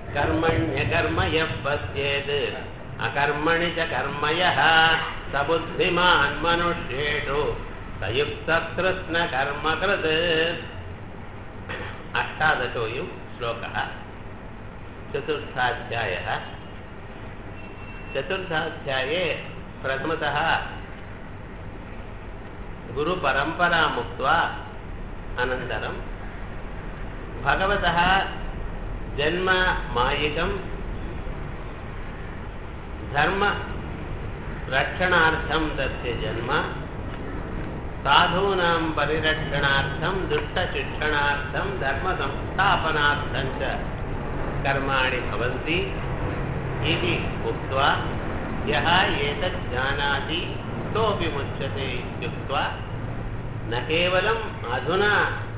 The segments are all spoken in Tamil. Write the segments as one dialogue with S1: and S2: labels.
S1: कर्मण्यकर्म यः पश्येत् अकर्मणि च कर्म यः स बुद्धिमान् मनुष्येषु सयुक्तकृत्स्नकर्मकृत् अष्टादशोऽयं श्लोकः चतुर्थाध्यायः चतुर्थाध्याये प्रथमतः गुरुपरम्परामुक्त्वा अनन्तरं भगवतः जन्म मायिकं धर्मरक्षणार्थं तस्य जन्म साधूनां परिरक्षणार्थं दुष्टशिक्षणार्थं धर्मसंस्थापनार्थं च कर्माणि भवन्ति इति उक्त्वा यः एतत् जानाति सोऽपि मुच्यते इत्युक्त्वा न केवलम् अधुना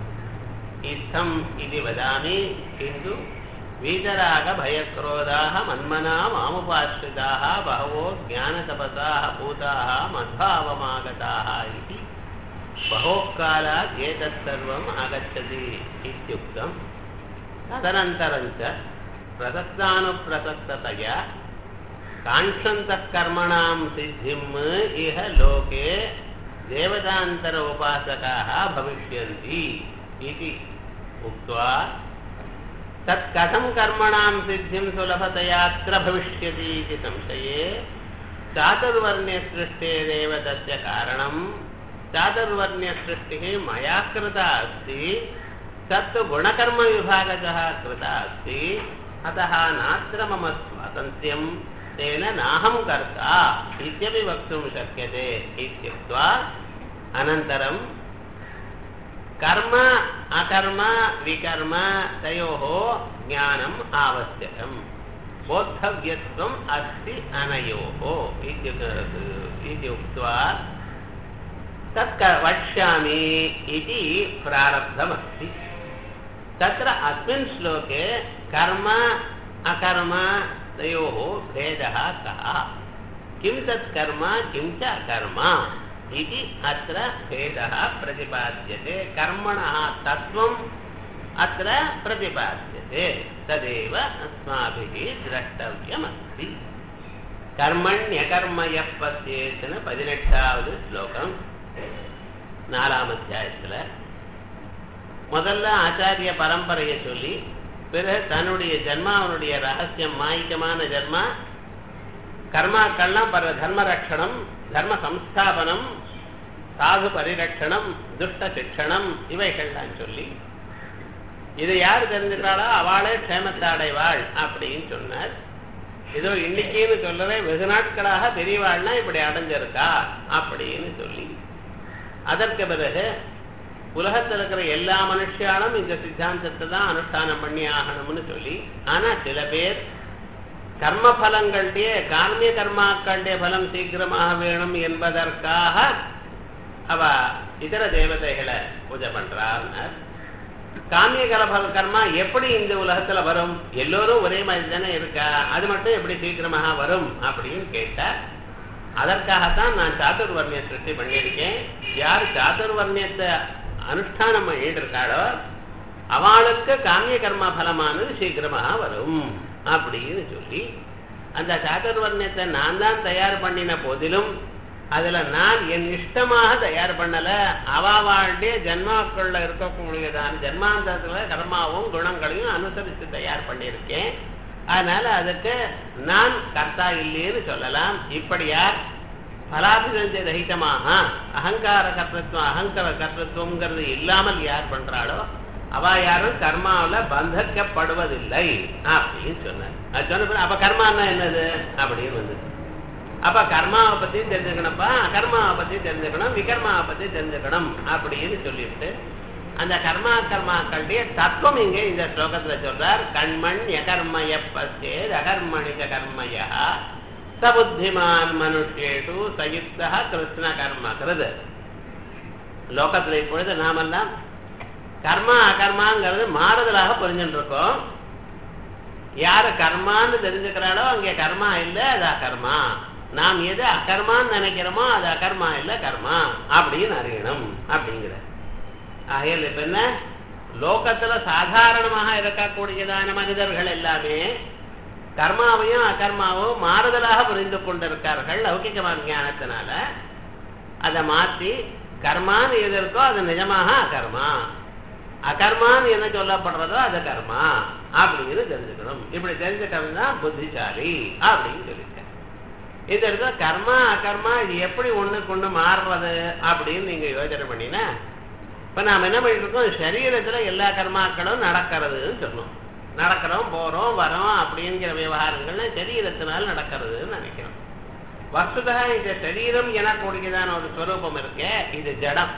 S1: इत्थम् इति वदामि किन्तु वीतरागभयक्रोधाः मन्मना मामुपाश्रिताः बहवो ज्ञानतपसाः भूताः मध्वावमागताः इति बहोः कालात् एतत् सर्वम् आगच्छति इत्युक्तं तदनन्तरं च प्रसक्तानुप्रसक्ततया काङ्क्षन्तः कर्मणां सिद्धिम् इह लोके देवतान्तर उपासकाः भविष्यन्ति इति उक्त्वा तत् कथं कर्मणां सिद्धिं सुलभतयात्र भविष्यति इति संशये चातुर्वर्ण्यसृष्टेरेव तस्य कारणं चातुर्वर्ण्यसृष्टिः मया कृता अस्ति तत्तु गुणकर्मविभागतः कृता अस्ति अतः नात्र मम स्वातन्त्र्यं तेन नाहं कर्ता इत्यपि वक्तुं शक्यते इत्युक्त्वा अनन्तरं कर्म अकर्म विकर्म तयोः ज्ञानम् आवश्यकम् बोद्धव्यत्वम् अस्ति अनयोः इति उक्त्वा तत् वक्ष्यामि इति प्रारब्धमस्ति तत्र अस्मिन् श्लोके कर्म अकर्म तयोः भेदः कः किं तत् कर्म किं च अकर्म इति अत्र भेदः प्रतिपाद्यते कर्मणः तत्त्वम् अत्र प्रतिपाद्यते तदेव अस्माभिः द्रष्टव्यमस्ति कर्मण्यकर्म यः पश्येत्னு பதினெட்டாவது ஸ்லோகம் நாலாம் அத்தியாயத்தில் முதல்ல ஆச்சாரிய பரம்பரையை சொல்லி பிறகு தன்னுடைய ஜென்மாவனுடைய ரகசியம் மாயிக்கமான ஜென்மா கர்மாக்கள்லாம் பர தர்ம ரட்சணம் தர்ம சம்ஸ்தாபனம் சாது பரிரட்சணம் துஷ்ட சிக்ஷணம் இவைகள்லாம் சொல்லி இது யார் தெரிஞ்சுக்கிறாளோ அவளே க்ஷேமத்தை அடைவாள் அப்படின்னு சொன்னார் ஏதோ இன்னைக்குன்னு சொல்லவே வெகு நாட்களாக பெரியவாள்னா இப்படி அடைஞ்சிருக்கா அப்படின்னு சொல்லி அதற்கு பிறகு உலகத்தில் இருக்கிற எல்லா மனுஷியாலும் இந்த சித்தாந்தத்தை தான் அனுஷ்டானம் பண்ணி ஆகணும்னு சொல்லி ஆனா சில பேர் கர்ம பலங்களுடைய கார்மிய கர்மாக்களுடைய பலம் சீக்கிரமாக வேணும் என்பதற்காக அவ இதர தேவதைகளை பூஜை பண்றான்னு காமிய கலபல கர்மா எப்படி இந்த உலகத்துல வரும் எல்லோரும் ஒரே மாதிரி தானே இருக்கா அது மட்டும் எப்படி சீக்கிரமாக வரும் அப்படின்னு கேட்டா அதற்காகத்தான் நான் சாத்துர்வர்ணிய சிருஷ்டி பண்ணியிருக்கேன் யார் சாத்துர்வர்ணியத்தை அனுஷ்டானம் பண்ணிட்டு இருக்காளோ அவளுக்கு காமிய கர்மா பலமானது சீக்கிரமாக வரும் அப்படின்னு சொல்லி அந்த சாத்துர்வர்ணியத்தை நான் தான் தயார் பண்ணின போதிலும் அதுல நான் என் இஷ்டமாக தயார் பண்ணல அவாவாளுடைய ஜென்மாக்கள்ல இருக்கக்கூடியதான ஜென்மாந்தத்துல கர்மாவும் குணங்களையும் அனுசரித்து தயார் பண்ணியிருக்கேன் அதனால அதுக்கு நான் கர்த்தா இல்லைன்னு சொல்லலாம் இப்படி யார் பலாபிசஞ்ச ரஹிதமாக அகங்கார கர்த்தத்துவம் அகங்கார கர்த்தத்துவங்கிறது இல்லாமல் யார் பண்றாளோ அவ யாரும் கர்மாவில் பந்தக்கப்படுவதில்லை அப்படின்னு சொன்னார் அது சொன்ன அப்ப கர்மான்னா என்னது அப்படின்னு வந்து அப்ப கர்மாவை பத்தி தெரிஞ்சுக்கணும்ப்பா அகர்மாவை பத்தி தெரிஞ்சுக்கணும் விகர்மாவை பத்தி தெரிஞ்சுக்கணும் அப்படின்னு சொல்லிட்டு அந்த கர்மா கர்மாக்களுடைய தத்துவம் இங்க இந்த ஸ்லோகத்துல சொல்றார் கண்மண் எகர்மய பசேத் அகர்மணிக கர்மயா சபுத்திமான் மனுஷேஷு சயுக்தா கிருஷ்ண கர்ம கிருது லோகத்துல இப்பொழுது நாமெல்லாம் கர்மா அகர்மாங்கிறது மாறுதலாக புரிஞ்சுட்டு இருக்கோம் யாரு கர்மான்னு தெரிஞ்சுக்கிறாளோ அங்கே கர்மா இல்லை அது அகர்மா நாம் எது அகர்மான்னு நினைக்கிறோமோ அது அகர்மா இல்லை கர்மா அப்படின்னு அறியணும் அப்படிங்கிற ஆகையில் இப்ப என்ன லோகத்துல சாதாரணமாக இருக்கக்கூடியதான மனிதர்கள் எல்லாமே கர்மாவையும் அகர்மாவும் மாறுதலாக புரிந்து கொண்டிருக்கார்கள் லௌகிகமான ஞானத்தினால அதை மாற்றி கர்மான்னு எது இருக்கோ அது நிஜமாக அகர்மா அகர்மான்னு என்ன சொல்லப்படுறதோ அது கர்மா அப்படின்னு தெரிஞ்சுக்கணும் இப்படி தெரிஞ்சுக்கிறது தான் புத்திசாலி அப்படின்னு சொல்லியிருக்கேன் இந்த இடத்துல கர்மா அகர்மா இது எப்படி ஒண்ணுக்கு ஒண்ணு மாறுறது அப்படின்னு நீங்க யோசனை பண்ணினா இப்ப நாம என்ன பண்ணிட்டு இருக்கோம் சரீரத்துல எல்லா கர்மாக்களும் நடக்கிறதுன்னு சொன்னோம் நடக்கிறோம் போறோம் வரோம் அப்படிங்கிற விவகாரங்கள்ல சரீரத்தினால் நடக்கிறதுன்னு நினைக்கிறோம் வஸ்துதா இந்த சரீரம் எனக்கூடியதான ஒரு ஸ்வரூபம் இருக்கே இது ஜடம்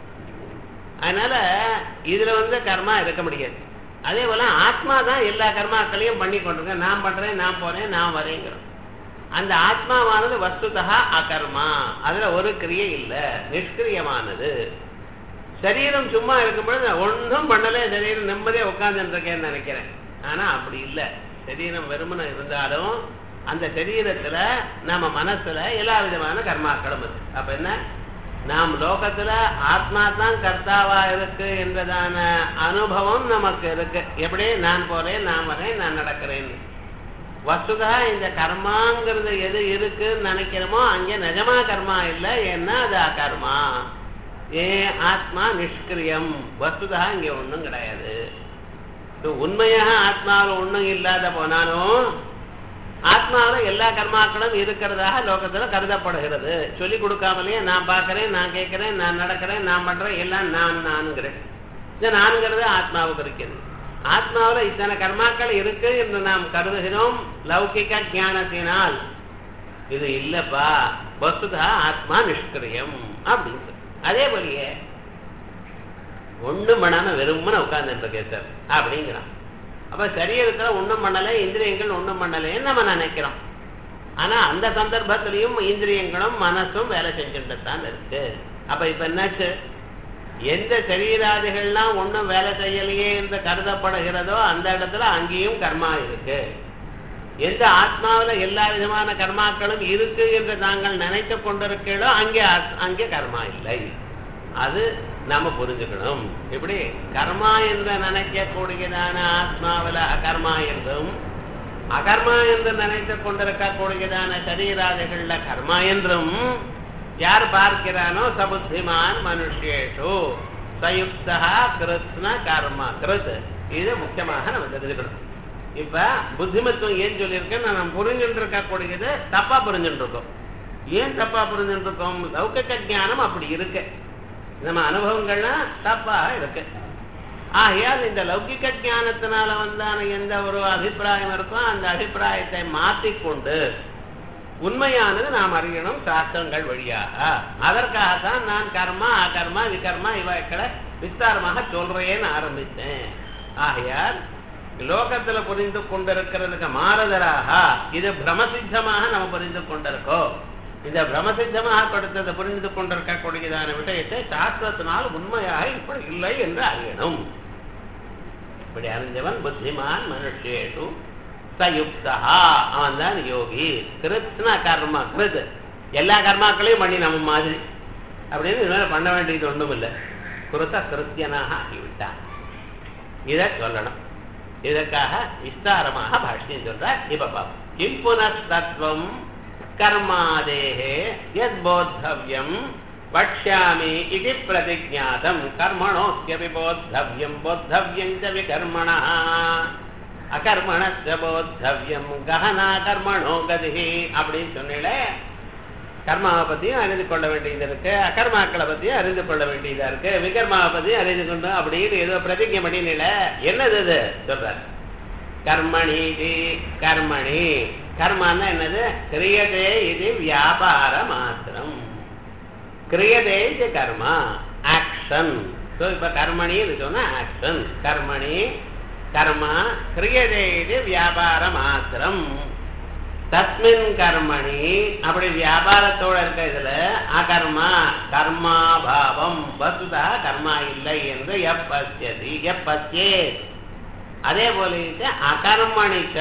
S1: அதனால இதுல வந்து கர்மா இருக்க முடியாது அதே போல ஆத்மா தான் எல்லா கர்மாக்களையும் பண்ணி கொண்டிருக்கேன் நான் பண்றேன் நான் போறேன் நான் வரேங்கிறோம் அந்த ஆத்மாவானது வஸ்துதா அகர்மா அதுல ஒரு கிரியை இல்ல நிஷ்கிரியமானது சரீரம் சும்மா இருக்கும் பொழுது ஒன்றும் பண்ணல சரீரம் நிம்மதியா உட்கார்ந்துட்டு இருக்கேன்னு நினைக்கிறேன் ஆனா அப்படி இல்லை சரீரம் வெறுமனை இருந்தாலும் அந்த சரீரத்துல நம்ம மனசுல எல்லா விதமான கர்மாக்களும் இருக்கு அப்ப என்ன நாம் லோகத்துல ஆத்மா தான் கர்த்தாவா இருக்கு என்றதான அனுபவம் நமக்கு இருக்கு எப்படி நான் போறேன் நான் வரேன் நான் நடக்கிறேன் வசுதா இந்த கர்மாங்கிறது எது இருக்குன்னு நினைக்கிறோமோ அங்கே நிஜமா கர்மா இல்லை ஏன்னா அது அகர்மா ஏ ஆத்மா நிஷ்கிரியம் வசுதா இங்க ஒண்ணும் கிடையாது உண்மையாக ஆத்மாவில் ஒண்ணும் இல்லாத போனாலும் ஆத்மாவில் எல்லா கர்மாக்களும் இருக்கிறதாக லோகத்துல கருதப்படுகிறது சொல்லி கொடுக்காமலேயே நான் பார்க்கறேன் நான் கேட்கிறேன் நான் நடக்கிறேன் நான் பண்றேன் எல்லாம் நான் நான்கிறேன் இந்த நான்கிறது ஆத்மாவுக்கு இருக்கிறது ஆத்மாவில் இத்தனை கர்மாக்கள் இருக்கு என்று நாம் கருதுகிறோம் லௌகிக ஞானத்தினால் இது இல்லப்பா வசுதா ஆத்மா நிஷ்கிரியம் அப்படின்னு அதே போலயே ஒண்ணும் பண்ணாம வெறுமன உட்கார்ந்துட்டு இருக்கேன் சார் அப்படிங்கிறான் அப்ப சரீரத்துல ஒண்ணும் பண்ணல இந்திரியங்கள் ஒண்ணும் பண்ணலன்னு நம்ம நினைக்கிறோம் ஆனா அந்த சந்தர்ப்பத்திலையும் இந்திரியங்களும் மனசும் வேலை செஞ்சுட்டு தான் இருக்கு அப்ப இப்ப என்னாச்சு எந்த சரீராதிகள்லாம் ஒண்ணும் வேலை செய்யலையே என்று கருதப்படுகிறதோ அந்த இடத்துல அங்கேயும் கர்மா இருக்கு எந்த ஆத்மாவில எல்லா விதமான கர்மாக்களும் இருக்கு என்று நாங்கள் நினைத்து கொண்டிருக்கிறோ அங்கே அங்கே கர்மா இல்லை அது நாம புரிஞ்சுக்கணும் இப்படி கர்மா என்று நினைக்கக்கூடியதான ஆத்மாவில அகர்மா என்றும் அகர்மா என்று நினைத்து கொண்டிருக்கக்கூடியதான சரீராதிகள்ல கர்மா என்றும் யார் பார்க்கிறானோ சபுத்திமான் மனுஷேஷு சயுக்தா கிருத்ன கர்மா கிருத் இது முக்கியமாக நம்ம தெரிஞ்சுக்கணும் இப்ப புத்திமத்துவம் ஏன் சொல்லியிருக்கேன் நம்ம புரிஞ்சுட்டு இருக்கக்கூடியது தப்பா புரிஞ்சுட்டு இருக்கோம் ஏன் தப்பா புரிஞ்சுட்டு இருக்கோம் லௌகிக ஞானம் அப்படி இருக்கு நம்ம அனுபவங்கள்லாம் தப்பா இருக்கு ஆகையால் இந்த லௌகிக ஞானத்தினால வந்தான எந்த ஒரு அபிப்பிராயம் இருக்கோ அந்த அபிப்பிராயத்தை மாற்றிக்கொண்டு உண்மையானது நாம் அறியணும் சாஸ்திரங்கள் வழியாக அதற்காகத்தான் நான் கர்மா அகர்மா விகர்மா இவைகளை விஸ்தாரமாக சொல்றேன்னு ஆரம்பித்தேன் ஆகையால் லோகத்துல புரிந்து கொண்டிருக்கிறதுக்கு மாறுதலாக இது பிரமசித்தமாக நம்ம புரிந்து கொண்டிருக்கோம் இந்த பிரமசித்தமாக கொடுத்ததை புரிந்து கொண்டிருக்கக்கூடியதான விஷயத்தை சாஸ்திரத்தினால் உண்மையாக இப்படி இல்லை என்று அறியணும் இப்படி அறிஞ்சவன் புத்திமான் மனுஷேஷு சயுக்தா அவன் தான் யோகி கிருத்ன கர்ம கிருத் எல்லா கர்மாக்களையும் பண்ணி நம்ம மாதிரி அப்படின்னு இது பண்ண வேண்டியது ஒன்றும் இல்லை குருத்த கிருத்தியனாக ஆகிவிட்டான் இதை சொல்லணும் இதற்காக விஸ்தாரமாக பாஷ்யம் சொல்றார் இப்ப பாப்போம் கிம் புனஸ்தத்வம் கர்மாதேகே யத் போத்தவ்யம் வக்ஷாமி இது பிரதிஜாதம் கர்மணோஸ்யபி போத்தவ்யம் போத்தவ்யம் ச விகர்மண அகர்மணச்ச போத்தவ்யம் கஹனா கர்மணோ கதி அப்படின்னு சொன்னீங்களே கர்மாவை பத்தியும் அறிந்து கொள்ள வேண்டியது இருக்கு அகர்மாக்களை பத்தியும் அறிந்து கொள்ள வேண்டியதா இருக்கு விகர்மாவை பத்தியும் அறிந்து கொண்டு அப்படின்னு ஏதோ பிரதிஜை பண்ணினீல என்னது இது சொல்ற கர்மணி இது கர்மணி கர்மான்னா என்னது கிரியதே இது வியாபார மாத்திரம் கிரியதே இது கர்மா ஆக்ஷன் ஸோ இப்ப கர்மணி சொன்னா ஆக்ஷன் கர்மணி கர்மா கிரியதே இது வியாபார மாத்திரம் தஸ்மின் கர்மணி அப்படி வியாபாரத்தோட இருக்க இதுல அகர்மா கர்மாபாவம் வசுதா கர்மா இல்லை என்று எப்பசியதி எப்பசியே அதே போல இது அகர்மணிச்ச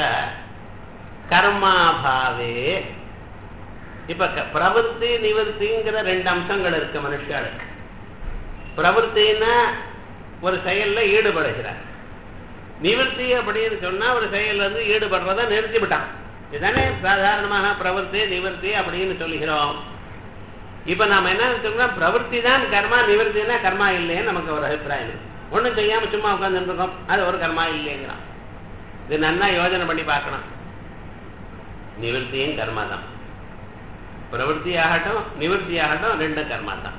S1: கர்மாபாவே இப்ப பிரவருத்தி நிவர்த்திங்கிற ரெண்டு அம்சங்கள் இருக்கு மனுஷாளுக்கு பிரவருத்தின்னா ஒரு செயல்ல ஈடுபடுகிறார் நிவர்த்தி அப்படின்னு சொன்னா ஒரு செயல்ல இருந்து ஈடுபடுறத நிறுத்தி விட்டான் இதுதானே சாதாரணமாக பிரவர்த்தி நிவர்த்தி அப்படின்னு சொல்லுகிறோம் இப்ப நாம என்ன நினைச்சோம்னா பிரவர்த்தி தான் கர்மா நிவர்த்தினா கர்மா இல்லைன்னு நமக்கு ஒரு அபிப்பிராயம் இருக்கு ஒண்ணும் செய்யாம சும்மா உட்கார்ந்துட்டு இருக்கோம் அது ஒரு கர்மா இல்லைங்கிறான் இது நன்னா யோஜனை பண்ணி பார்க்கணும் நிவர்த்தியும் கர்மா தான் பிரவருத்தி ஆகட்டும் நிவர்த்தி ஆகட்டும் ரெண்டும் கர்மா தான்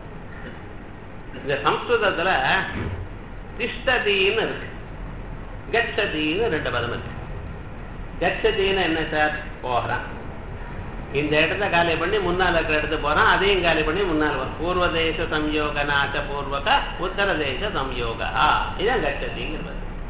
S1: இந்த சம்ஸ்கிருதத்துல திஷ்டதின்னு இருக்கு கச்சதின்னு ரெண்டு பதம் இருக்கு கச்சதின்னு என்ன சார் போகிறான் இந்த இடத்த காலி பண்ணி முன்னால் இருக்கிற இடத்து போறான் அதையும் காலி பண்ணி முன்னால் வரும் பூர்வ தேச சம்யோக நாச்ச பூர்வக உத்தர தேச சம்யோகா இதான் கச்சதிங்கிறது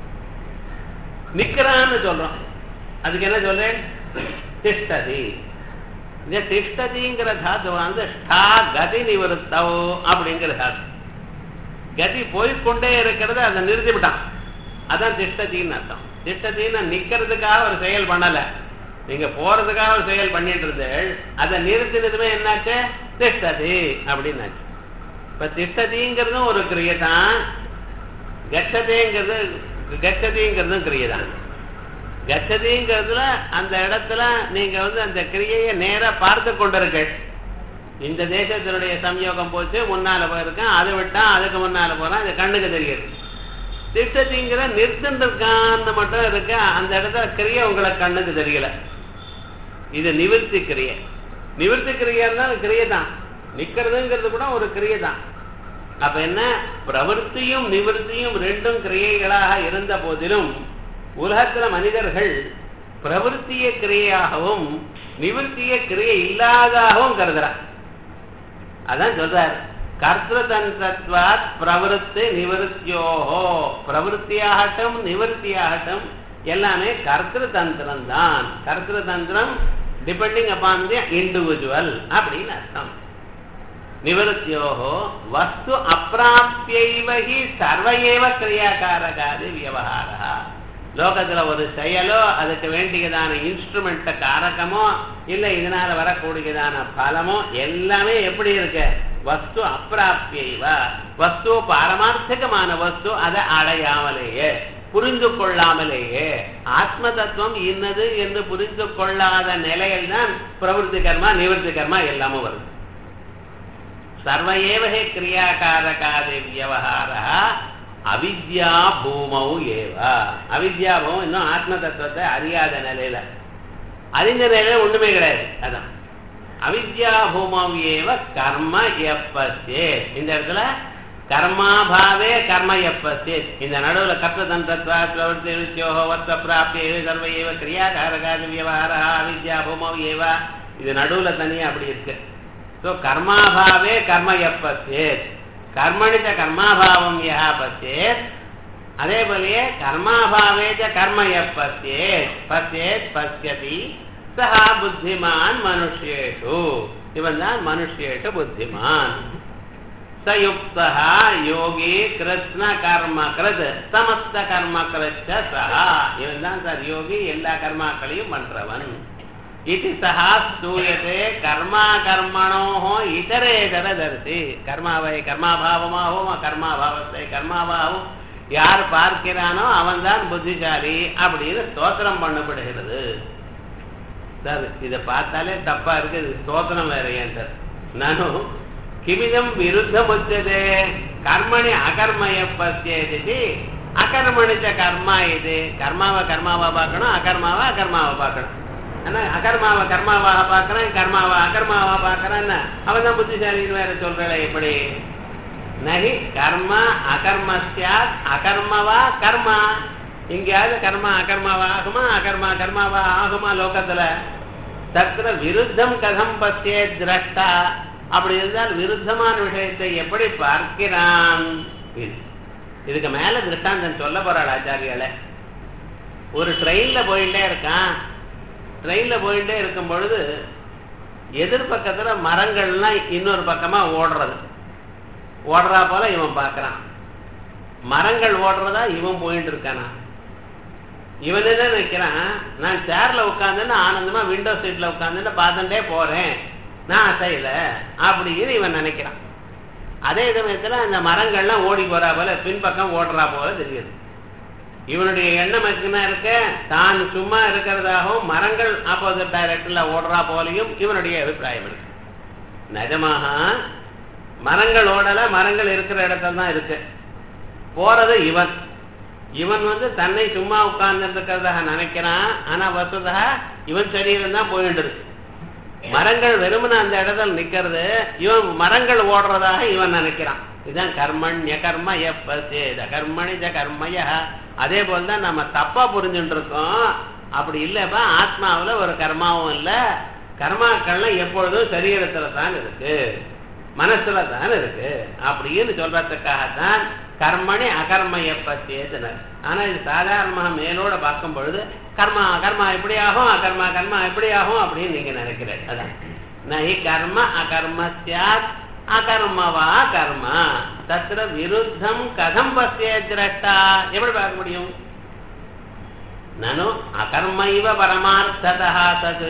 S1: நிக்கிறான்னு சொல்றோம் அதுக்கு என்ன சொல்றேன் திஷ்டதி இந்த திஷ்டதிங்கிற தாத்து வந்து ஸ்டா கதி நிவருத்தோ அப்படிங்கிற தாத்து கதி போய்கொண்டே இருக்கிறத அதை நிறுத்தி விட்டான் அதான் திஷ்டத்தின்னு அர்த்தம் திஷ்டத்தின்னு நிக்கிறதுக்காக ஒரு செயல் பண்ணல நீங்க போறதுக்காக ஒரு செயல் பண்ணிட்டு இருந்தேள் அதை நிறுத்தினதுமே என்னாச்சு திஷ்டதி அப்படின்னாச்சு இப்ப திஷ்டதிங்கிறதும் ஒரு கிரியை தான் கச்சதைங்கிறது கச்சதிங்கிறதும் கிரியை தான் கச்சதிங்கிறதுல அந்த இடத்துல நீங்க வந்து அந்த கிரியையை நேரா பார்த்து கொண்டிருக்கள் இந்த தேசத்தினுடைய சம்யோகம் போச்சு முன்னால போயிருக்கேன் அதை விட்டான் அதுக்கு முன்னால போறான் இது கண்ணுக்கு தெரியுது திட்டத்திங்கிற நிறுத்தம் இருக்கான்னு மட்டும் இருக்க அந்த இடத்துல கிரியை உங்களுக்கு கண்ணுக்கு தெரியல இது நிவர்த்தி கிரியை நிவர்த்தி கிரியா கிரியை தான் நிக்கிறதுங்கிறது கூட ஒரு கிரியை தான் அப்ப என்ன பிரவருத்தியும் நிவர்த்தியும் ரெண்டும் கிரியைகளாக இருந்த போதிலும் உலகத்துல மனிதர்கள் பிரவருத்திய கிரியையாகவும் நிவர்த்திய கிரியை இல்லாதாகவும் கருதுறார் அதான் சொல்றார் கர்த்ததந்திரத்வாத் பிரவருத்தி நிவர்த்தியோஹோ பிரவருத்தியாகட்டும் நிவர்த்தியாகட்டும் எல்லாமே கர்த்ததந்திரம் தான் கர்த்ததந்திரம் டிபெண்டிங் அப்பான் தி இண்டிவிஜுவல் அப்படின்னு அர்த்தம் நிவர்த்தியோஹோ வஸ்து அப்பிராப்பியைவகி சர்வையேவ கிரியாகாரகாதி வியவகாரா லோகத்துல ஒரு செயலோ அதுக்கு வேண்டியதான இன்ஸ்ட்ருமெண்ட் காரகமோ இல்ல இதனால வரக்கூடியதான பலமோ எல்லாமே எப்படி இருக்கு வஸ்து அப்பிராப்பியவ வஸ்து பாரமார்த்திகமான வஸ்து அதை அடையாமலேயே புரிந்து கொள்ளாமலேயே ஆத்ம தத்துவம் இன்னது என்று புரிந்து கொள்ளாத நிலையில் தான் பிரவருத்தி கர்மா நிவர்த்தி கர்மா எல்லாமும் வருது சர்வயேவகே கிரியாகாரகாதி வியவகாரா அவித்யா பூமௌ ஏவ அவித்யா பூமம் இன்னும் ஆத்ம தத்துவத்தை அறியாத நிலையில அறிந்த நிலையில ஒண்ணுமே கிடையாது அதான் அவித்யா பூமௌ ஏவ கர்ம எப்பசே இந்த இடத்துல கர்மாபாவே கர்ம எப்பசே இந்த நடுவுல கர்த்ததந்திரத்வா பிரவர்த்தி வித்யோகோ வர்த்த பிராப்திய சர்வ ஏவ கிரியாகாரகாதி வியவகாரா அவித்யா பூமௌ ஏவ இது நடுவுல தனியா அப்படி இருக்கு ஸோ கர்மாபாவே கர்ம எப்பசேத் கர்மணிச்ச கர்மாபாவம் யா பச்சேத் அதே போலயே கர்மாபாவேச்ச கர்ம எப்பச்சேத் பச்சேத் பசியதி சஹா புத்திமான் மனுஷேஷு இவன் தான் மனுஷேஷு புத்திமான் சயுக்தா யோகி கிருஷ்ண கர்ம கிருத் சமஸ்த கர்ம கிருச்ச சஹா இவன் தான் சார் யோகி எல்லா கர்மாக்களையும் பண்றவன் இது சஹா ஸ்தூயத்தே கர்மா கர்மணோ இதரேதர தரிசி கர்மாவை கர்மாபாவமாகவும் கர்மாபாவத்தை கர்மாபாவம் யார் பார்க்கிறானோ அவன் தான் புத்திசாலி அப்படின்னு ஸ்தோத்திரம் பண்ணப்படுகிறது சார் இதை பார்த்தாலே தப்பா இருக்கு இது ஸ்தோத்திரம் வேற ஏன் சார் நானும் கிமிதம் விருத்தம் உச்சதே கர்மணி அகர்மய பசியதி அகர்மணிச்ச கர்மா இது கர்மாவை கர்மாவா பார்க்கணும் அகர்மாவை அகர்மாவை பார்க்கணும் ஆனா அகர்மாவை கர்மாவாக பார்க்கறேன் கர்மாவா அகர்மாவா பார்க்கறேன்னா அவன் தான் புத்திசாலின்னு வேற சொல்றல எப்படி நகி கர்ம அகர்மஸ்யாத் அகர்மவா கர்மா எங்கேயாவது கர்மா அகர்மாவா ஆகுமா அகர்மா கர்மாவா ஆகுமா லோகத்துல தத்திர விருத்தம் கதம் பத்தியே திரஷ்டா அப்படி இருந்தால் விருத்தமான விஷயத்தை எப்படி பார்க்கிறான் இது இதுக்கு மேல திருஷ்டாந்தம் சொல்ல போறாள் ஆச்சாரியால ஒரு ட்ரெயின்ல போயிட்டே இருக்கான் ட்ரெயின்ல போயிட்டே இருக்கும் பொழுது எதிர்பக்கத்துல மரங்கள்லாம் இன்னொரு பக்கமா ஓடுறது ஓடுறா போல இவன் பார்க்கறான் மரங்கள் ஓடுறதா இவன் போயிட்டு இருக்கானா இவன் என்ன நினைக்கிறான் நான் சேர்ல உட்காந்துன்னு ஆனந்தமா விண்டோ சீட்ல உட்காந்துன்னு பார்த்துட்டே போறேன் நான் அசையில அப்படின்னு இவன் நினைக்கிறான் அதே சமயத்துல அந்த மரங்கள்லாம் ஓடி போறா போல பின்பக்கம் ஓடுறா போல தெரியுது இவனுடைய எண்ணம் என்ன இருக்க தான் சும்மா இருக்கிறதாகவும் மரங்கள் ஆப்போசிட் டைரக்ஷன்ல ஓடுறா போலையும் இவனுடைய அபிப்பிராயம் இருக்கு நிஜமாக மரங்கள் ஓடல மரங்கள் இருக்கிற இடத்துல தான் இருக்கு போறது இவன் இவன் வந்து தன்னை சும்மா உட்கார்ந்து இருக்கிறதாக நினைக்கிறான் ஆனா வசுதா இவன் சரீரம் தான் போயிட்டு இருக்கு மரங்கள் வெறுமன அந்த இடத்துல நிக்கிறது இவன் மரங்கள் ஓடுறதாக இவன் நினைக்கிறான் இதுதான் கர்மண்ய கர்ம எப்பசேத கர்மணி ஜ கர்மய அதே போலதான் நம்ம தப்பா புரிஞ்சுட்டு இருக்கோம் அப்படி இல்லப்பா ஆத்மாவுல ஒரு கர்மாவும் இல்ல கர்மாக்கள்லாம் எப்பொழுதும் சரீரத்துல தான் இருக்கு மனசுல தான் இருக்கு அப்படின்னு சொல்றதுக்காகத்தான் கர்மணி அகர்ம எப்பசேதனர் ஆனா இது சாதாரணமாக மேலோட பார்க்கும் பொழுது கர்மா கர்மா எப்படி ஆகும் அகர்மா கர்மா எப்படி ஆகும் அப்படின்னு நீங்க நினைக்கிறேன் அதான் நகி கர்ம அகர்ம சாத் அகர்மவா கர்மா தத்திர விருத்தம் கதம் பசிய திரட்டா எப்படி பார்க்க முடியும் நனு அகர்மைவ பரமார்த்ததா தது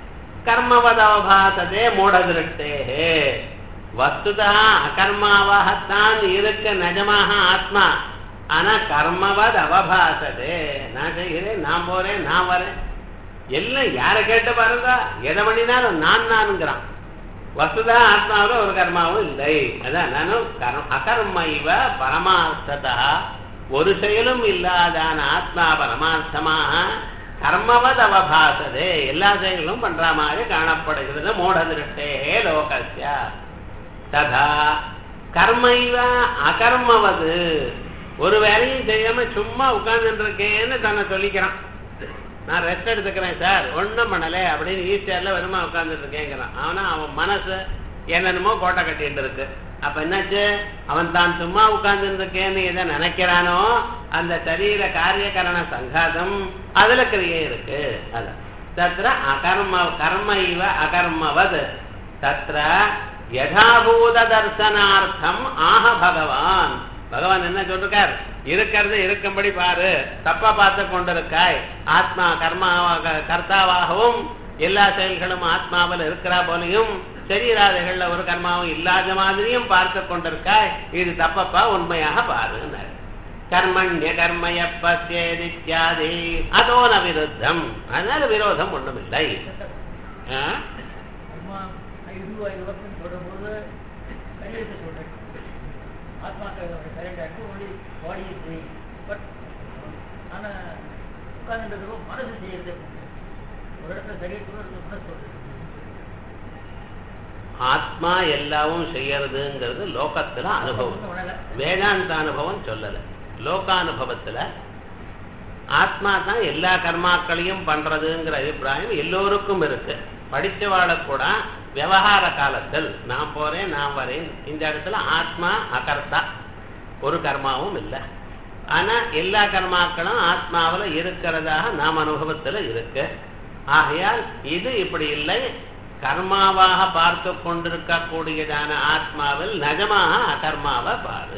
S1: கர்மவதவபாசதே மூடதிருஷ்டே வஸ்துதா அகர்மாவாகத்தான் இருக்க நிஜமாக ஆத்மா ஆனா கர்மவத் அவபாசதே நான் செய்கிறேன் நான் போறேன் நான் வரேன் எல்லாம் யாரை கேட்டு பாருங்க எதை பண்ணினாலும் நான் நானுங்கிறான் வசுதா ஆத்மாவில் ஒரு கர்மாவும் இல்லை அதான் நானும் கர்ம அகர்ம இவ பரமார்த்ததா ஒரு செயலும் இல்லாதான ஆத்மா பரமார்த்தமாக கர்மவத் அவபாசதே எல்லா செயலும் பண்ற மாதிரி காணப்படுகிறது மூட திருஷ்டே லோகஸ்யா ததா கர்மைவ அகர்மவது ஒரு வேலையும் செய்யாம சும்மா உட்கார்ந்துட்டு இருக்கேன்னு தன்னை சொல்லிக்கிறான் நான் ரெஸ்ட் எடுத்துக்கிறேன் சார் ஒன்றும் பண்ணலை அப்படின்னு ஈஸ்டர்ல வெறுமா உட்கார்ந்துட்டு இருக்கேங்கிறான் ஆனா அவன் மனசு என்னென்னமோ கோட்டை கட்டிட்டு இருக்கு அப்ப என்னாச்சு அவன் தான் சும்மா உட்கார்ந்து இருக்கேன்னு எதை நினைக்கிறானோ அந்த சரீர காரியகரண சங்காதம் அதுல கிரியை இருக்கு அதான் தத்திர அகர்ம கர்ம இவ அகர்மவத் தத்திர யதாபூத தர்சனார்த்தம் ஆக பகவான் பகவான் என்ன சொல்றார் இருக்கிறது இருக்கும்படி பாரு தப்பா பார்த்து கொண்டிருக்காய் ஆத்மா கர்மாவாக கர்த்தாவாகவும் எல்லா செயல்களும் ஆத்மாவில் இருக்கிறா போலையும் சரீராதைகள்ல ஒரு கர்மாவும் இல்லாத மாதிரியும் பார்த்து கொண்டிருக்காய் இது தப்பப்பா உண்மையாக பாருன்னார் கர்மண்ய கர்மய பசேதித்யாதி அதோன விருத்தம் அதனால விரோதம் ஒண்ணுமில்லை ஆ?
S2: அம்மா இது ஐவத்துன்னு சொல்லும்போது சரீரத்தை சொல்றேன் ஆத்மாக்கள் சரீரம் ஆகிட்டு only body is doing but ஆனால் உட்கார்ந்துட்டு மனசு செய்யறது ஒரு இடத்துல சரீரத்தோட ஒரு மனசு சொல்றது
S1: ஆத்மா எல்லாவும் செய்யறதுங்கிறது லோகத்துல அனுபவம்
S2: ஒண்ணும் உணரல.
S1: வேதாந்த அனுபவம் சொல்லல லோகானுபவத்துல ஆத்மா தான் எல்லா கர்மாக்களையும் பண்றதுங்கிற அபிப்பிராயம் எல்லோருக்கும் இருக்கு படிச்சவாழ கூட விவகார காலத்தில் நான் போறேன் நான் வரேன் இந்த இடத்துல ஆத்மா அகர்த்தா ஒரு கர்மாவும் இல்லை ஆனா எல்லா கர்மாக்களும் ஆத்மாவுல இருக்கிறதாக நாம் அனுபவத்துல இருக்கு ஆகையால் இது இப்படி இல்லை கர்மாவாக பார்த்து கொண்டிருக்கக்கூடியதான ஆத்மாவில் நிஜமாக அகர்மாவை பாரு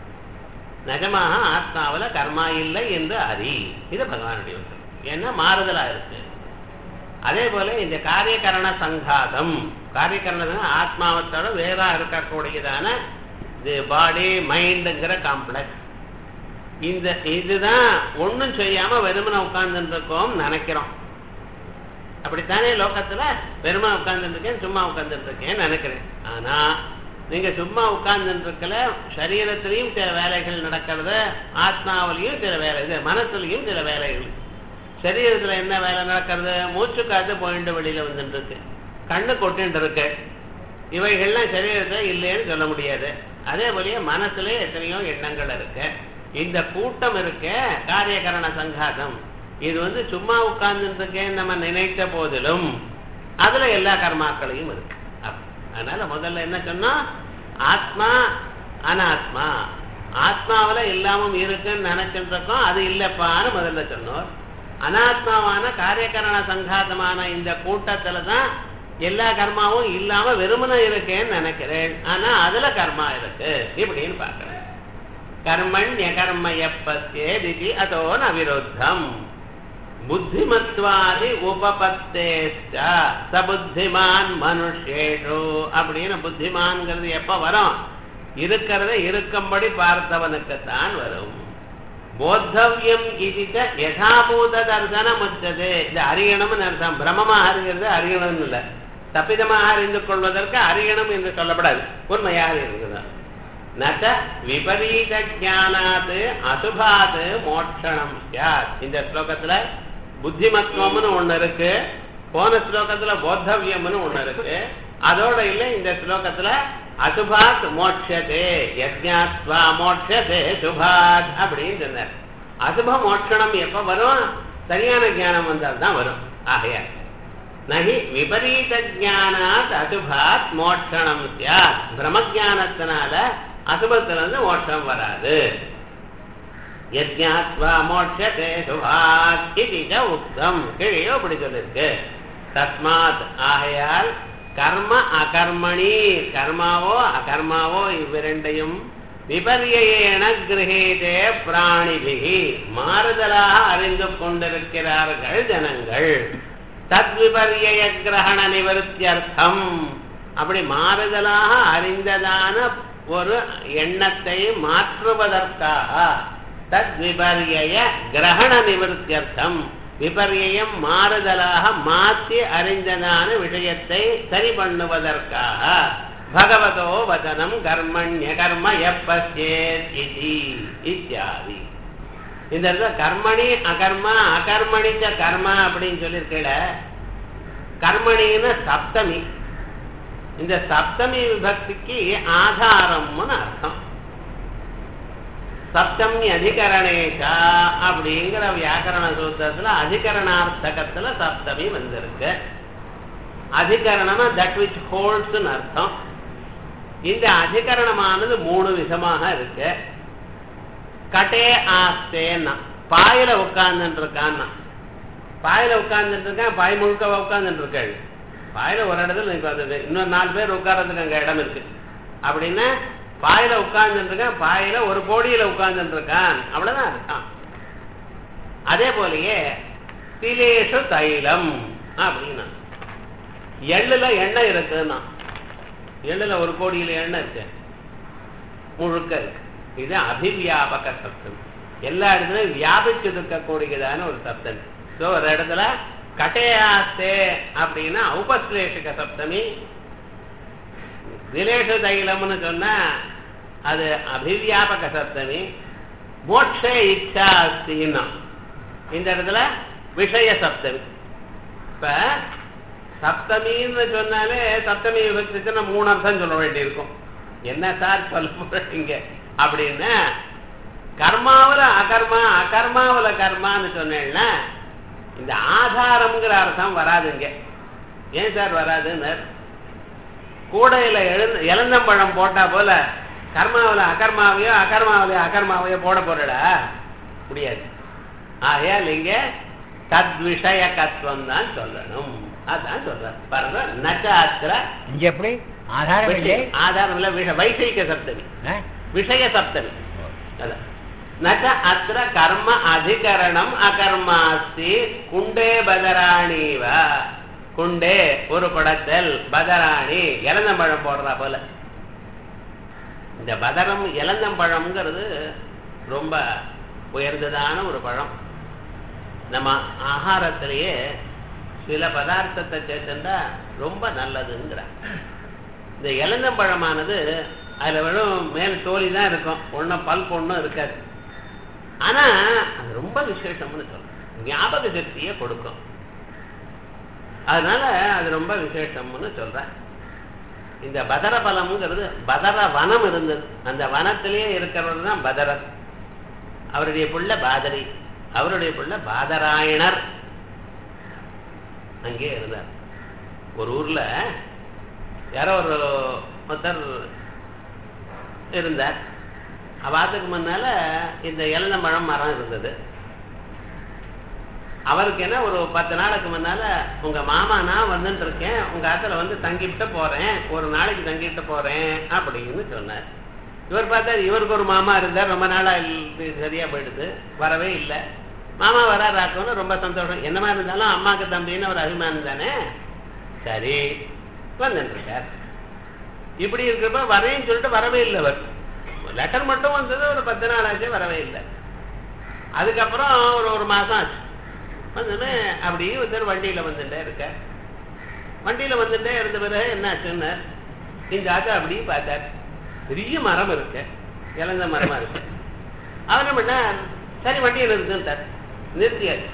S1: நிஜமாக ஆத்மாவுல கர்மா இல்லை என்று அறி இது பகவானுடைய உத்தரவு. ஏன்னா மாறுதலா இருக்கு அதே போல இந்த காரியகரண சங்காதம் காரியகரண ஆத்மாவத்தோட வேறா இருக்கக்கூடியதான இது பாடி மைண்டுங்கிற காம்ப்ளெக்ஸ் இந்த இதுதான் ஒண்ணும் செய்யாம வெறுமனை உட்கார்ந்துட்டு இருக்கோம் நினைக்கிறோம் அப்படித்தானே லோகத்துல வெறுமனை உட்கார்ந்துட்டு இருக்கேன் சும்மா உட்கார்ந்துட்டு இருக்கேன் நினைக்கிறேன் ஆனா நீங்க சும்மா உட்கார்ந்துட்டு இருக்கல சரீரத்திலையும் சில வேலைகள் நடக்கிறது ஆத்மாவிலையும் சில வேலை இது மனசுலையும் சில வேலைகள் சரீரத்துல என்ன வேலை நடக்கிறது மூச்சு காத்து போயிட்டு வெளியில வந்துட்டு இருக்கு கண்ணு கொட்டுட்டு இருக்கு இவைகள்லாம் சரீரத்துல இல்லைன்னு சொல்ல முடியாது அதே போலயே மனசுல எத்தனையோ எண்ணங்கள் இருக்கு இந்த கூட்டம் இருக்க காரியகரண சங்காதம் இது வந்து சும்மா உட்கார்ந்துட்டு இருக்கேன்னு நம்ம நினைத்த போதிலும் அதுல எல்லா கர்மாக்களையும் இருக்கு அப்ப- அதனால முதல்ல என்ன சொன்னா ஆத்மா அனாத்மா ஆத்மாவுல எல்லாமும் இருக்குன்னு நினைச்சிட்டு இருக்கோம் அது இல்லப்பான்னு முதல்ல சொன்னோம் அனாத்மாவான காரியகரண சங்காதமான இந்த கூட்டத்துல தான் எல்லா கர்மாவும் இல்லாம வெறுமனை இருக்கேன்னு நினைக்கிறேன் ஆனா அதுல கர்மா இருக்கு இப்படின்னு பார்க்கிறேன் கர்மண்ய கர்ம எப்பசேதி அதோ ந விருத்தம் புத்திமத்வாதி உபபத்தேஷ்ட சபுத்திமான் மனுஷேஷு அப்படின்னு புத்திமான்ங்கிறது எப்ப வரும் இருக்கிறத இருக்கும்படி பார்த்தவனுக்குத்தான் வரும் போத்தவ்யம் இதுக்க யதாபூத தர்சனம் வச்சது இது அறியணும்னு அர்த்தம் பிரமமாக அறிகிறது அறியணும்னு இல்லை தப்பிதமாக அறிந்து கொள்வதற்கு அறியணும் என்று சொல்லப்படாது உண்மையாக இருக்குதான் நச்ச விபரீத ஜானாது அசுபாது மோட்சணம் சாத் இந்த ஸ்லோகத்துல புத்திமத்துவம்னு ஒண்ணு இருக்கு போன ஸ்லோகத்துல போத்தவியம்னு ஒண்ணு இருக்கு அதோட இல்ல இந்த ஸ்லோகத்துல அசுபாத் மோட்சதே யஜ்ஞாத்வா மோட்சதே சுபாத் அப்படின்னு சொன்னார் அசுப மோட்சணம் எப்ப வரும் சரியான ஞானம் வந்தால் தான் வரும் ஆகையா நகி விபரீத ஜானாத் அசுபாத் மோட்சணம் சாத் பிரம்மஜானத்தினால அசுபத்திலிருந்து மோட்சம் வராது யஜ்ஞாத்வா மோட்சதே சுபாத் இது உக்தம் கீழே அப்படி சொல்லிருக்கு தஸ்மாத் ஆகையால் கர்ம அகர்மணி கர்மாவோ அகர்மாவோ இவ்விரண்டையும் விபரியேன கிரகீதே பிராணிபிகி மாறுதலாக அறிந்து கொண்டிருக்கிறார்கள் ஜனங்கள் தத்விபரிய கிரகண நிவர்த்தியர்த்தம் அப்படி மாறுதலாக அறிந்ததான ஒரு எண்ணத்தை மாற்றுவதற்காக தத்விபரிய கிரகண நிவர்த்தியர்த்தம் விபரியம் மாறுதலாக மாற்றி அறிந்ததான விஷயத்தை சரி பண்ணுவதற்காக பகவதோ வதனம் கர்மண்ய கர்ம எப்பசேத் இதி இத்தியாதி இந்த இடத்துல கர்மணி அகர்மா அகர்மணிச்ச கர்மா அப்படின்னு சொல்லியிருக்கல கர்மணின்னு சப்தமி இந்த சப்தமி விபக்திக்கு ஆதாரம்னு அர்த்தம் சப்தமி அதிகரணேஷா அப்படிங்கிற வியாக்கரண சூத்திரத்துல அதிகரணார்த்தகத்துல சப்தமி வந்திருக்கு அதிகரணம்னா தட் விச் ஹோல்ட்ஸ்னு அர்த்தம் இந்த அதிகரணமானது மூணு விதமாக இருக்கு கட்டே ஆஸ்தேன்னா பாயில உட்கார்ந்துட்டு இருக்கான்னா பாயில உட்கார்ந்துட்டு இருக்கேன் பாய் முழுக்க உட்கார்ந்துட்டு இருக்கேள் பாயில ஒரு இடத்துல உட்கார்ந்து இன்னொரு நாலு பேர் உட்கார்றதுக்கு அங்க இடம் இருக்கு அப்படின்னா பாயில உட்கார்ந்துட்டு இருக்கேன் பாயில ஒரு கோடியில உட்கார்ந்துட்டு இருக்கான் அவ்வளவுதான் இருக்கான் அதே போலயே திலேஷு தைலம் அப்படின்னா எள்ளுல எண்ணெய் இருக்குன்னா எள்ளுல ஒரு கோடியில எண்ணெய் இருக்கு முழுக்க இருக்கு இது அபிவியாபக சப்தம் எல்லா இடத்துலயும் வியாபிச்சு இருக்கக்கூடியதான ஒரு சப்தம் ஸோ ஒரு இடத்துல கட்டையாஸ்தே அப்படின்னா உபஸ்லேஷக சப்தமி விலேஷ தைலம்னு சொன்னா அது அபிவியாபக சப்தமி மோட்ச இச்சா அஸ்தின்னா இந்த இடத்துல விஷய சப்தமி இப்ப சப்தமின்னு சொன்னாலே சப்தமி விபக்திச்சுன்னா மூணு அர்த்தம் சொல்ல வேண்டியிருக்கும் என்ன சார் சொல்ல போறீங்க அப்படின்னா கர்மாவில் அகர்மா அகர்மாவில் கர்மான்னு சொன்னேன்னா இந்த ஆதாரம்ங்கிற அர்த்தம் வராதுங்க ஏன் சார் வராதுன்னு கூடையில எழுந்த இளந்தம்பழம் போட்டா போல கர்மாவில் அகர்மாவையோ அகர்மாவிலையோ அகர்மாவையோ போட போறடா முடியாது ஆகையால் இங்க தத்விஷயகத்துவம் தான் சொல்லணும் அதான் சொல்ற பாருங்க நச்சாத்திர
S3: இங்க எப்படி ஆதாரம் இல்லை
S1: ஆதாரம் இல்ல விஷ வைசைக்க சப்தமி
S3: ஆ?
S1: விஷய சப்தமி அதான் நச்ச அத்திர கர்ம அதிகரணம் அகர்மாஸ்தி குண்டே பதராணிவ குண்டே ஒரு படத்தில் பதராணி இளந்தம்பழம் போடுறா போல இந்த பதரம் இளந்தம்பழம்ங்கிறது ரொம்ப உயர்ந்ததான ஒரு பழம் நம்ம ஆகாரத்திலேயே சில பதார்த்தத்தை சேர்த்துட்டா ரொம்ப நல்லதுங்கிற இந்த இளந்தம்பழமானது அதில் வெறும் மேல் தோலி தான் இருக்கும் ஒன்றும் பல்ப் ஒன்றும் இருக்காது ஆனா அது ரொம்ப விசேஷம்னு சொல்றேன் ஞாபக சக்தியை கொடுக்கும் அதனால அது ரொம்ப விசேஷம்னு சொல்றேன் இந்த பதர பலம்ங்கிறது பதர வனம் இருந்தது அந்த வனத்திலேயே இருக்கிறவர் தான் பதரர் அவருடைய புள்ள பாதரி அவருடைய புள்ள பாதராயணர் அங்கே இருந்தார் ஒரு ஊர்ல யாரோ ஒரு ஒருத்தர் இருந்தார் அவாத்துக்கு முன்னால இந்த இளந்தம்பழம் மரம் இருந்தது அவருக்கு என்ன ஒரு பத்து நாளுக்கு முன்னால உங்க மாமா நான் வந்துட்டு இருக்கேன் உங்க ஆத்துல வந்து தங்கிட்டு போறேன் ஒரு நாளைக்கு தங்கிட்டு போறேன் அப்படின்னு சொன்னார் இவர் பார்த்தார் இவருக்கு ஒரு மாமா இருந்தார் ரொம்ப நாளா இல்ல- சரியா போயிடுது வரவே இல்லை மாமா வராராக்கணும் ரொம்ப சந்தோஷம் என்னமா இருந்தாலும் அம்மாக்கு தம்பின்னு ஒரு அபிமானம் தானே சரி வந்துட்டு இருக்கார் இப்படி இருக்கிறப்ப வரேன்னு சொல்லிட்டு வரவே இல்லை அவர் லெட்டர் மட்டும் வந்தது ஒரு பத்து நாள் ஆச்சு வரவே இல்லை அதுக்கப்புறம் ஒரு ஒரு மாசம் ஆச்சு வந்தோடனே அப்படியே ஒருத்தர் வண்டியில வந்துட்டே இருக்க வண்டியில வந்துட்டே இருந்த பிறகு என்ன ஆச்சுன்னு இந்த ஆச்சா அப்படியே பார்த்தார் பெரிய மரம் இருக்கு இழந்த மரமா இருக்கு அவர் என்ன பண்ணார் சரி வண்டியை நிறுத்துட்டார் நிறுத்தியாச்சு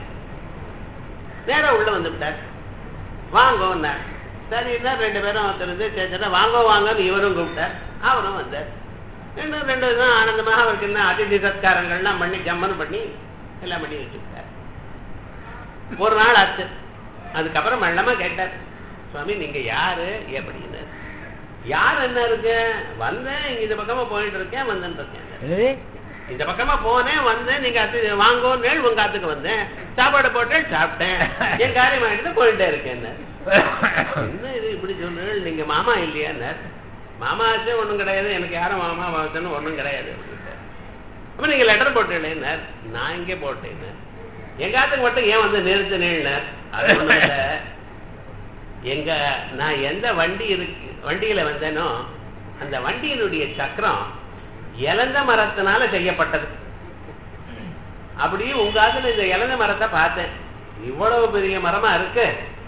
S1: நேரா உள்ள வந்து விட்டார் வாங்கோன்னார் சரின்னா ரெண்டு பேரும் ஒருத்தர் இருந்து சேர்த்துட்டா வாங்கோ வாங்கன்னு இவரும் கூப்பிட்டார் அவரும் வந்தார் ரெண்டு ரெண்டு தான் ஆனந்தமாக அவருக்கு என்ன அதிதி சத்காரங்கள்லாம் பண்ணி ஜம்மன் பண்ணி எல்லாம் பண்ணி வச்சுட்டார் ஒரு நாள் ஆச்சு அதுக்கப்புறம் மெல்லமா கேட்டார் சுவாமி நீங்க யாரு எப்படின்னு யார் என்ன இருக்கு வந்தேன் இங்க இந்த பக்கமா போயிட்டு இருக்கேன் வந்துட்டு இருக்கேன்
S3: என்னது
S1: இந்த பக்கமா போனேன் வந்தேன் நீங்க அத்து வாங்கோன்னு உங்க காத்துக்கு வந்தேன் சாப்பாடு போட்டேன் சாப்பிட்டேன் என் காரியம் ஆகிட்டு போயிட்டே இருக்கேன் என்ன இது இப்படி சொல்லு நீங்க மாமா இல்லையா மாமா ஆச்சு ஒண்ணும் கிடையாது எனக்கு யாரும் மாமா வாசன்னு ஒண்ணும் கிடையாது அப்படின்ட்டார். அப்ப நீங்க லெட்டர் போட்டேன் நான் இங்கே போட்டேன் எங்காத்துக்கு மட்டும் ஏன் வந்து நிறுத்தினேன் அது ஒண்ணும் இல்ல எங்க நான் எந்த வண்டி இருக்கு வண்டியில வந்தேனோ அந்த வண்டியினுடைய சக்கரம் இலந்த மரத்தினால செய்யப்பட்டது அப்படியே உங்க ஆத்துல இந்த இலந்த மரத்தை பார்த்தேன் இவ்வளவு பெரிய மரமா இருக்கு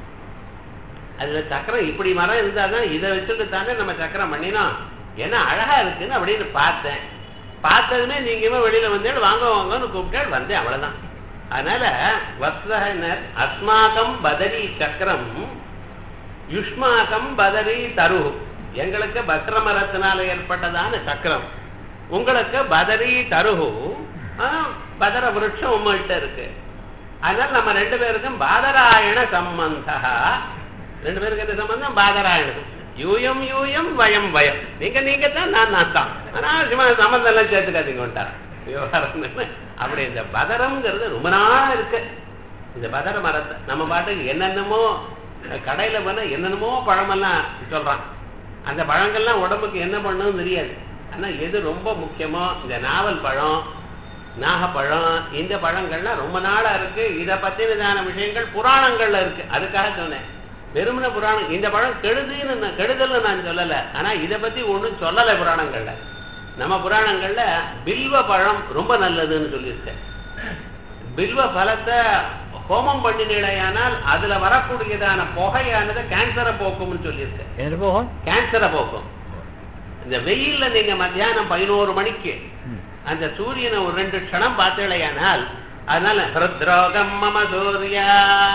S1: அதுல சக்கரம் இப்படி மரம் இருந்தாதான் இதை வச்சுட்டு தானே நம்ம சக்கரம் பண்ணினோம் என்ன அழகா இருக்குன்னு அப்படின்னு பார்த்தேன் பார்த்ததுமே நீங்க வெளியில வந்தேன் வாங்க வாங்கன்னு கூப்பிட்டால் வந்தேன் அவ்வளவுதான் அதனால வஸ்தனர் அஸ்மாகம் பதரி சக்கரம் யுஷ்மாகம் பதரி தரு எங்களுக்கு பத்ர மரத்தினால ஏற்பட்டதான சக்கரம் உங்களுக்கு பதரி தருகு பதர விருட்சம் உங்கள்கிட்ட இருக்கு அதனால நம்ம ரெண்டு பேருக்கும் பாதராயண சம்பந்தா ரெண்டு பேருக்கு என்ன சம்பந்தம் பாதராயணம் யூயம் யூயம் வயம் வயம் நீங்க நீங்க தான் நான் நான் தான் ஆனா சும்மா சம்பந்தம் எல்லாம் சேர்த்துக்காதீங்க விவகாரம் அப்படி இந்த பதரம்ங்கிறது ரொம்ப நாளா இருக்கு இந்த பதர மரத்தை நம்ம பாட்டுக்கு என்னென்னமோ கடையில போனா என்னென்னமோ பழமெல்லாம் சொல்றான் அந்த பழங்கள்லாம் உடம்புக்கு என்ன பண்ணும் தெரியாது ஆனா எது ரொம்ப முக்கியமோ இந்த நாவல் பழம் நாகப்பழம் இந்த பழங்கள்லாம் ரொம்ப நாளா இருக்கு இதை பத்தினதான விஷயங்கள் புராணங்கள்ல இருக்கு அதுக்காக சொன்னேன் வெறுமன புராணம் இந்த பழம் கெடுதுன்னு நான் கெடுதல்னு நான் சொல்லல ஆனா இதை பத்தி ஒண்ணும் சொல்லலை புராணங்கள்ல நம்ம புராணங்கள்ல பில்வ பழம் ரொம்ப நல்லதுன்னு சொல்லியிருக்கேன் பில்வ பழத்தை ஹோமம் பண்ணினேடையானால் அதுல வரக்கூடியதான புகையானது கேன்சரை போக்கும்னு சொல்லியிருக்கேன்
S3: எது போகும்
S1: கேன்சரை போக்கும் இந்த வெயில்ல நீங்க மத்தியானம் பதினோரு மணிக்கு
S3: ம்.
S1: அந்த சூரியனை ஒரு ரெண்டு க்ஷணம் பார்த்தேடையானால் அதனால ஹிருத்ரோகம் மம சூர்யா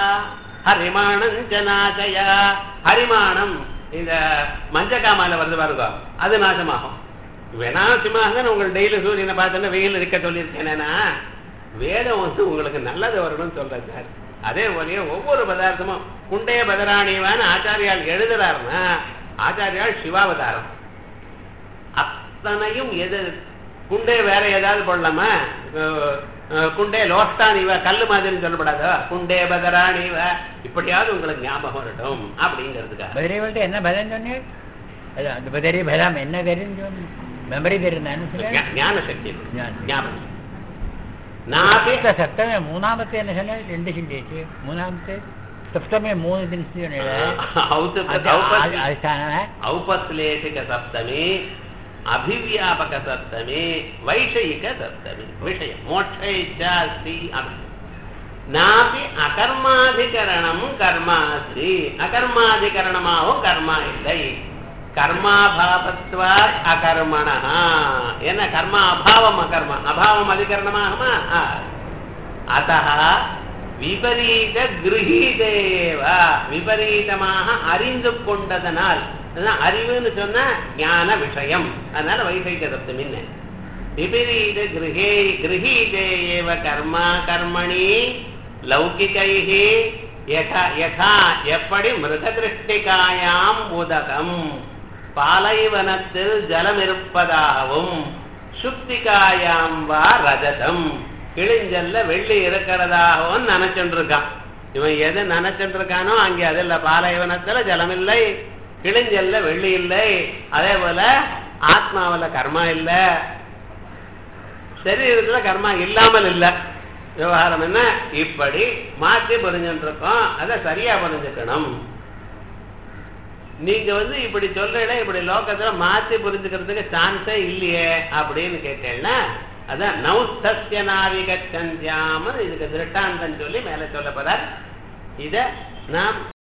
S1: ஹரிமானஞ்சனாச்சயா ஹரிமானம் இந்த மஞ்சக்காமால வருது பாருங்க அது நாசமாகும் வினாசமாக உங்கள் டெய்லி சூரியனை பார்த்தோன்னா வெயில் இருக்க சொல்லியிருக்கேனா வேதம் வந்து உங்களுக்கு நல்லது வரணும்னு சொல்றேன் சார் அதே போலயே ஒவ்வொரு பதார்த்தமும் குண்டைய பதராணிவான்னு ஆச்சாரியால் எழுதுறாருன்னா ஆச்சாரியால் சிவாவதாரம் அத்தனையும் எது குண்டே வேற ஏதாவது போடலாமா அஹ் அஹ் குண்டே லோஷ்டானிவ கல்லு மாதிரி சொல்லப்படாதோ குண்டே பதராணிவ இப்படியாவது உங்களுக்கு ஞாபகம் வரட்டும் அப்படிங்கிறதுக்காக
S3: பதிரைவள்கிட்ட என்ன பலம் சொன்னீங்க அது அந்த பதிரை பலம் என்ன தெரிஞ்சு மெமரி தெரிந்தான்னு சொல்ல
S1: ஞா- ஞான சக்தி
S3: ஞான-
S1: ஞாபகம் நாபி
S3: സപ്തമേ മൂന്നാമത്തെ എന്നെ சொன்ன രണ്ട് ചിന്തയിച്ച് മൂന്നാമത്തെ സപ്തമേ മൂന്ന് ദിനസ് അടിസ്ഥാനമേ
S1: ಔಪಶ್ಲೇಷಿಕ ಸಪ್ತಮಿ ಅಭಿವ್ಯಾಪಕ ಸಪ್ತಮಿ ವೈಷಯಿಕ ಸಪ್ತಮಿ ವಿಷಯ ಮೋಕ್ಷ ಇಚ್ಛಾ ಅಸ್ತಿ ಅಭಿ ನಾಪಿ ಅಕರ್ಮಾಧಿಕರಣಂ ಕರ್ಮ ಅಸ್ತಿ ಅಕರ್ಮಾಧಿಕರಣமாகவும் கர்மா இல்லை கர்மாபாவத்வாத் அகர்மண என்ன கர்மா அபாவம் அகர்மா அபாவம் அதிகரணமாகுமா ஆ. அத்தः விபரீத கிரகீதேவ விபரீதமாக அறிந்து கொண்டதனால் அதான் அறிவுன்னு சொன்னா ஞான விஷயம் அதனால வைசைக்க சப்தமின்னு விபரீத கிரகே கிரகீதேவ கர்மா கர்மணி லௌகிகைஹி யதா யதா எப்படி மிருகதிருஷ்டிகாயாம் உதகம் பாலைவனத்தில் ஜலம் இருப்பதாகவும் சுக்திகாயாம் வா ரஜதம் கிழிஞ்சல்ல வெள்ளி இருக்கிறதாகவும் நினைச்சுட்டு இருக்கான் இவன் எது நினைச்சுட்டு இருக்கானோ அங்கே அதில் பாலைவனத்துல ஜலம் இல்லை கிழிஞ்சல்ல வெள்ளி இல்லை அதே போல ஆத்மாவுல கர்மா இல்ல சரீரத்துல கர்மா இல்லாமல் இல்ல விவகாரம் என்ன இப்படி மாற்றி புரிஞ்சுட்டு இருக்கோம் அதை சரியா புரிஞ்சுக்கணும் நீங்க வந்து இப்படி சொல்றீங்களே இப்படி லோகத்துல மாத்தி புரிஞ்சுக்கிறதுக்கு சான்ஸே இல்லையே அப்படின்னு கேட்டேன்னா அதான் நௌஸ்தஸ்ய நாவிகச்சந்தியாம இதுக்கு திருஷ்டாந்தம் சொல்லி மேல சொல்ல போறார் இத நாம்